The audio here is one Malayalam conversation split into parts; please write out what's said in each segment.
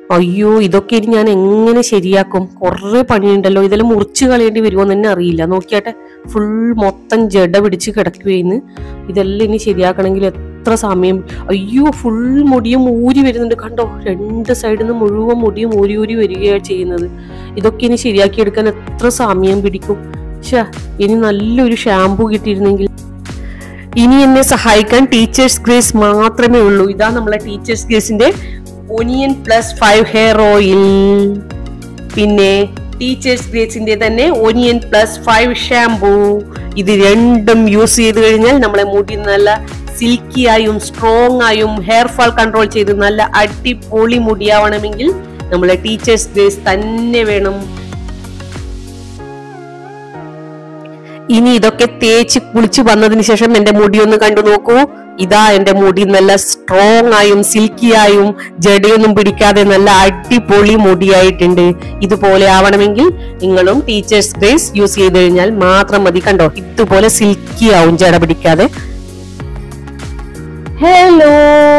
അയ്യോ ഇതൊക്കെ ഇനി ഞാൻ എങ്ങനെ ശരിയാക്കും കുറെ പണിയുണ്ടല്ലോ ഇതെല്ലാം മുറിച്ച് കളയേണ്ടി വരുമോ എന്ന് തന്നെ അറിയില്ല നോക്കിയാട്ടെ ഫുൾ മൊത്തം ജഡ പിടിച്ച് കിടക്കുകയെന്ന് ഇതെല്ലാം ഇനി ശരിയാക്കണമെങ്കിൽ എത്ര സമയം അയ്യോ ഫുൾ മുടിയും ഊരി വരുന്നുണ്ട് കണ്ടോ രണ്ട് സൈഡിൽ നിന്ന് മുഴുവൻ മുടിയും ഊരി ഊരി വരികയാണ് ചെയ്യുന്നത് ഇതൊക്കെ ഇനി ശരിയാക്കിയെടുക്കാൻ എത്ര സമയം പിടിക്കും ഷാ ഇനി നല്ലൊരു ഷാമ്പു കിട്ടിയിരുന്നെങ്കിൽ ഇനി എന്നെ സഹായിക്കാൻ ടീച്ചേഴ്സ് ഗ്രേസ് മാത്രമേ ഉള്ളൂ ഇതാ നമ്മളെ ടീച്ചേഴ്സ് ഗ്രേസിന്റെ onion plus five hair oil പിന്നെ ടീച്ചേഴ്സ് ഗ്രേസിന്റെ തന്നെ ഒനിയൻ പ്ലസ് ഫൈവ് ഷാംപൂ ഇത് രണ്ടും യൂസ് ചെയ്ത് കഴിഞ്ഞാൽ നമ്മളെ മുടി നല്ല സിൽക്കി ആയും സ്ട്രോങ് ആയും ഹെയർ ഫാൾ കൺട്രോൾ ചെയ്ത് നല്ല അടിപൊളി മുടിയാവണമെങ്കിൽ നമ്മളെ ടീച്ചേഴ്സ് ഗ്രേസ് തന്നെ വേണം ഇനി ഇതൊക്കെ തേച്ച് കുളിച്ച് വന്നതിന് ശേഷം എന്റെ മുടി ഒന്ന് കണ്ടു നോക്കൂ ഇതാ എന്റെ മുടി നല്ല സ്ട്രോങ് ആയും സിൽക്കി ആയും ജടയൊന്നും പിടിക്കാതെ നല്ല അടിപൊളി മുടിയായിട്ടുണ്ട് ഇതുപോലെ ആവണമെങ്കിൽ നിങ്ങളും ടീച്ചേഴ്സ് ഗ്രേസ് യൂസ് ചെയ്ത് കഴിഞ്ഞാൽ മാത്രം മതി കണ്ടോ ഇതുപോലെ സിൽക്കി ആവും ജട പിടിക്കാതെ ഹലോ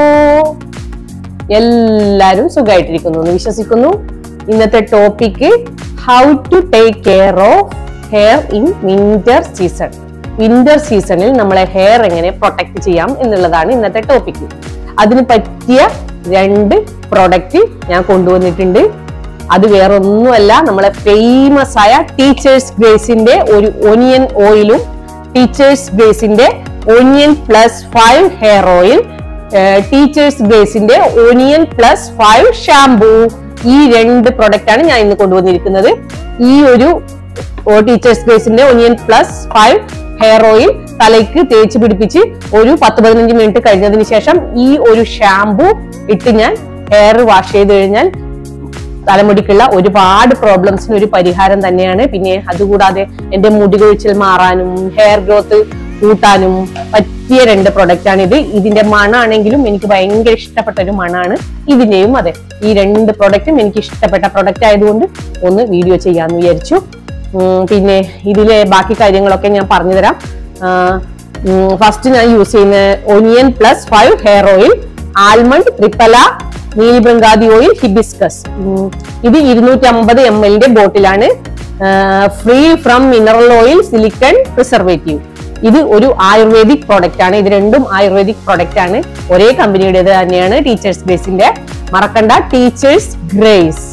എല്ലാരും സുഖമായിട്ടിരിക്കുന്നു എന്ന് വിശ്വസിക്കുന്നു ഇന്നത്തെ topic how to take care of hair in winter season winter സീസണിൽ നമ്മളെ ഹെയർ എങ്ങനെ പ്രൊട്ടക്ട് ചെയ്യാം എന്നുള്ളതാണ് ഇന്നത്തെ ടോപ്പിക്ക് അതിന് പറ്റിയ രണ്ട് പ്രൊഡക്റ്റ് ഞാൻ കൊണ്ടുവന്നിട്ടുണ്ട് അത് വേറൊന്നുമല്ല നമ്മളെ ഫേമസ് ആയ ടീച്ചേഴ്സ് ഗ്രേസിന്റെ ഒരു ഒനിയൻ ഓയിലും ടീച്ചേഴ്സ് ഗ്രേസിന്റെ onion plus five hair oil teachers ഗ്രേസിന്റെ ഒനിയൻ പ്ലസ് ഫൈവ് ഷാംപൂ ഈ രണ്ട് പ്രൊഡക്റ്റ് ആണ് ഞാൻ ഇന്ന് കൊണ്ടുവന്നിരിക്കുന്നത് ഈ ഒരു ടീച്ചേഴ്സ് ഗ്രേസിന്റെ onion plus five hair oil തലയ്ക്ക് തേച്ച് പിടിപ്പിച്ച് ഒരു പത്ത് പതിനഞ്ച് മിനിറ്റ് കഴിഞ്ഞതിന് ശേഷം ഈ ഒരു ഷാംപൂ ഇട്ട് ഞാൻ ഹെയർ വാഷ് ചെയ്ത് കഴിഞ്ഞാൽ തലമുടിക്കുള്ള ഒരുപാട് പ്രോബ്ലംസിന് ഒരു പരിഹാരം തന്നെയാണ് പിന്നെ അതുകൂടാതെ എന്റെ മുടി കൊഴിച്ചിൽ മാറാനും ഹെയർ ഗ്രോത്ത് കൂട്ടാനും പറ്റിയ രണ്ട് പ്രൊഡക്റ്റ് ആണ് ഇത് ഇതിന്റെ മണാണെങ്കിലും എനിക്ക് ഭയങ്കര ഇഷ്ടപ്പെട്ട ഒരു മണാണ് ഇതിന്റെയും അതെ ഈ രണ്ട് പ്രൊഡക്റ്റും എനിക്ക് ഇഷ്ടപ്പെട്ട പ്രൊഡക്റ്റ് ആയതുകൊണ്ട് ഒന്ന് വീഡിയോ ചെയ്യാന്ന് വിചാരിച്ചു ഉം, പിന്നെ ഇതിലെ ബാക്കി കാര്യങ്ങളൊക്കെ ഞാൻ പറഞ്ഞുതരാം ഫസ്റ്റ് ഞാൻ യൂസ് ചെയ്യുന്ന onion plus five hair oil almond triphala neelibringadi oil hibiscus ഉം, ഇത് ഇരുന്നൂറ്റി അമ്പത് എം എല്ലിന്റെ ബോട്ടിലാണ് free from mineral oil silicone preservative ഇത് ഒരു ആയുർവേദിക് പ്രോഡക്റ്റ് ആണ് ഇത് രണ്ടും ആയുർവേദിക് പ്രോഡക്റ്റ് ആണ് ഒരേ കമ്പനിയുടേത് തന്നെയാണ് ടീച്ചേഴ്സ് ഗ്രേസിന്റെ മറക്കണ്ട ടീച്ചേഴ്സ് ഗ്രേസ്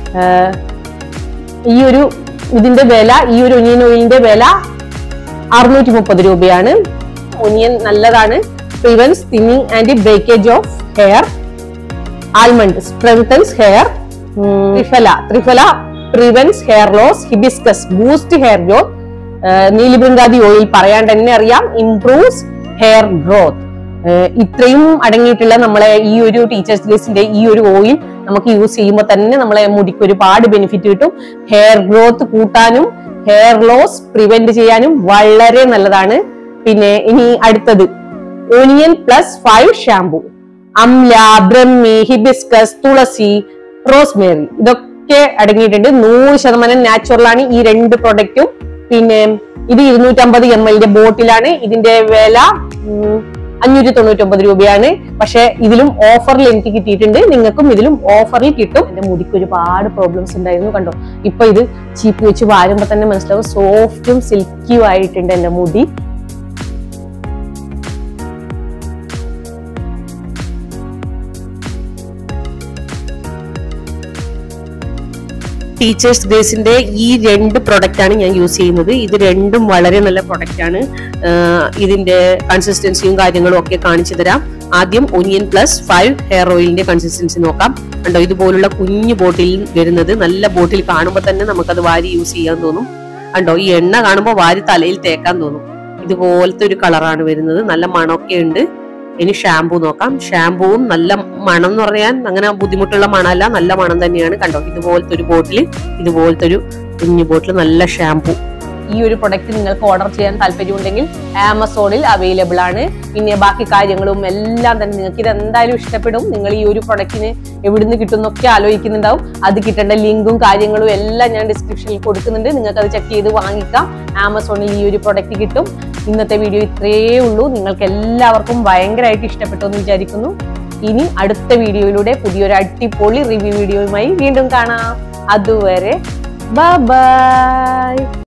ഈ ഒരു ഇതിന്റെ വില ഈ ഒരു ഒനിയൻ ഓയിലിന്റെ വില അറുന്നൂറ്റി മുപ്പത് രൂപയാണ് ഒനിയൻ നല്ലതാണ് prevents thinning and breakage of hair almond strengthens hair triphala triphala prevents hair loss hibiscus boost hair growth neelibringadi oil പറയാൻ തന്നെ അറിയാം ഇംപ്രൂവ്സ് ഹെയർ ഗ്രോത്ത് ഇത്രയും അടങ്ങിയിട്ടുള്ള നമ്മളെ ഈ ഒരു ടീച്ചേഴ്സ് ഡേസിന്റെ ഈ ഒരു ഓയിൽ നമുക്ക് യൂസ് ചെയ്യുമ്പോൾ തന്നെ നമ്മളെ മുടിക്ക് ഒരുപാട് ബെനിഫിറ്റ് കിട്ടും ഹെയർ ഗ്രോത്ത് കൂട്ടാനും ഹെയർ ലോസ് പ്രിവെന്റ് ചെയ്യാനും വളരെ നല്ലതാണ് പിന്നെ ഇനി അടുത്തത് onion plus five shampoo amla brahmi hibiscus tulsi rosemary ഇതൊക്കെ അടങ്ങിയിട്ടുണ്ട് നൂറ് ശതമാനം നാച്ചുറൽ ആണ് ഈ രണ്ട് പ്രൊഡക്റ്റും പിന്നെ ഇത് ഇരുന്നൂറ്റമ്പത് എം എല്ലിന്റെ ബോട്ടിലാണ് ഇതിന്റെ വില ഉം, അഞ്ഞൂറ്റി തൊണ്ണൂറ്റി ഒമ്പത് രൂപയാണ് പക്ഷെ ഇതിലും ഓഫറിൽ എനിക്ക് കിട്ടിയിട്ടുണ്ട് നിങ്ങൾക്കും ഇതിലും ഓഫറിൽ കിട്ടും എന്റെ മുടിക്ക് ഒരുപാട് പ്രോബ്ലംസ് ഉണ്ടായിരുന്നു കണ്ടോ ഇപ്പൊ ഇത് ചീപ്പ് വെച്ച് വാരുമ്പോ തന്നെ മനസ്സിലാവും സോഫ്റ്റും സിൽക്കിയും ആയിട്ടുണ്ട് എന്റെ മുടി ടീച്ചേഴ്സ് ഗ്രേസിന്റെ ഈ രണ്ട് പ്രൊഡക്റ്റ് ആണ് ഞാൻ യൂസ് ചെയ്യുന്നത് ഇത് രണ്ടും വളരെ നല്ല പ്രൊഡക്റ്റ് ആണ് ആഹ് ഇതിന്റെ കൺസിസ്റ്റൻസിയും കാര്യങ്ങളും ഒക്കെ കാണിച്ചു തരാം ആദ്യം ഒനിയൻ പ്ലസ് ഫൈവ് ഹെയർ ഓയിലിന്റെ കൺസിസ്റ്റൻസി നോക്കാം കണ്ടോ ഇതുപോലുള്ള കുഞ്ഞു ബോട്ടിൽ വരുന്നത് നല്ല ബോട്ടിൽ കാണുമ്പോൾ തന്നെ നമുക്കത് വാരി യൂസ് ചെയ്യാൻ തോന്നും കണ്ടോ ഈ എണ്ണ കാണുമ്പോൾ വാരി തലയിൽ തേക്കാൻ തോന്നും ഇതുപോലത്തെ ഒരു കളറാണ് വരുന്നത് നല്ല മണമൊക്കെ ഉണ്ട് ഇനി ഷാംപൂ നോക്കാം ഷാംപൂവും നല്ല മണം എന്ന് പറയാൻ അങ്ങനെ ബുദ്ധിമുട്ടുള്ള മണമല്ല നല്ല മണം തന്നെയാണ് കണ്ടോ ഇതുപോലത്തെ ഒരു ബോട്ടിൽ ഇതുപോലത്തെ ഒരു കുഞ്ഞു ബോട്ടിൽ നല്ല ഷാംപൂ ഈ ഒരു പ്രൊഡക്റ്റ് നിങ്ങൾക്ക് ഓർഡർ ചെയ്യാൻ താല്പര്യമുണ്ടെങ്കിൽ ആമസോണിൽ അവൈലബിൾ ആണ് പിന്നെ ബാക്കി കാര്യങ്ങളും എല്ലാം തന്നെ നിങ്ങൾക്ക് ഇത് എന്തായാലും ഇഷ്ടപ്പെടും നിങ്ങൾ ഈ ഒരു പ്രൊഡക്റ്റിന് എവിടുന്ന് കിട്ടുന്നൊക്കെ ആലോചിക്കുന്നുണ്ടാവും അത് കിട്ടേണ്ട ലിങ്കും കാര്യങ്ങളും എല്ലാം ഞാൻ ഡിസ്ക്രിപ്ഷനിൽ കൊടുക്കുന്നുണ്ട് നിങ്ങൾക്ക് അത് ചെക്ക് ചെയ്ത് വാങ്ങിക്കാം ആമസോണിൽ ഈ ഒരു പ്രൊഡക്റ്റ് കിട്ടും ഇന്നത്തെ വീഡിയോ ഇത്രയേ ഉള്ളൂ നിങ്ങൾക്ക് എല്ലാവർക്കും ഭയങ്കരമായിട്ട് ഇഷ്ടപ്പെട്ടു എന്ന് വിചാരിക്കുന്നു ഇനി അടുത്ത വീഡിയോയിലൂടെ പുതിയൊരു അടിപൊളി റിവ്യൂ വീഡിയോയുമായി വീണ്ടും കാണാം അതുവരെ ബൈ